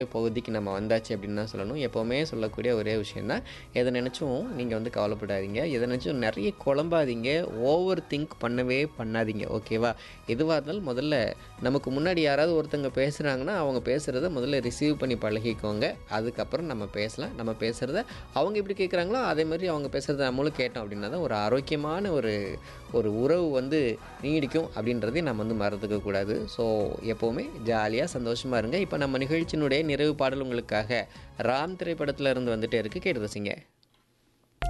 பகுதிக்கு நம்ம வந்தாச்சு அப்படின்னு தான் சொல்லணும் எப்போவுமே சொல்லக்கூடிய ஒரே விஷயம் தான் எதை நினச்சும் நீங்கள் வந்து கவலைப்படாதீங்க எதை நினச்சும் நிறைய குழம்பாதீங்க ஓவர் திங்க் பண்ணவே பண்ணாதீங்க ஓகேவா எதுவாக இருந்தாலும் முதல்ல நமக்கு முன்னாடி யாராவது ஒருத்தங்க பேசுகிறாங்கன்னா அவங்க பேசுகிறத முதல்ல ரிசீவ் பண்ணி பழகிக்கோங்க அதுக்கப்புறம் நம்ம பேசலாம் நம்ம பேசுகிறத அவங்க எப்படி கேட்குறாங்களோ அதே மாதிரி அவங்க பேசுகிறத நம்மளும் கேட்டோம் அப்படின்னா தான் ஒரு ஆரோக்கியமான ஒரு ஒரு உறவு வந்து நீடிக்கும் அப்படின்றதையும் நம்ம வந்து மறந்துக்க கூடாது ஸோ எப்போவுமே ஜாலியாக சந்தோஷமாக இருங்க இப்போ நம்ம நிகழ்ச்சியினுடைய நிறைவு பாடல் உங்களுக்காக ராம் திரைப்படத்தில் இருந்து வந்துட்டே இருக்கு கேட்டு ரசிங்க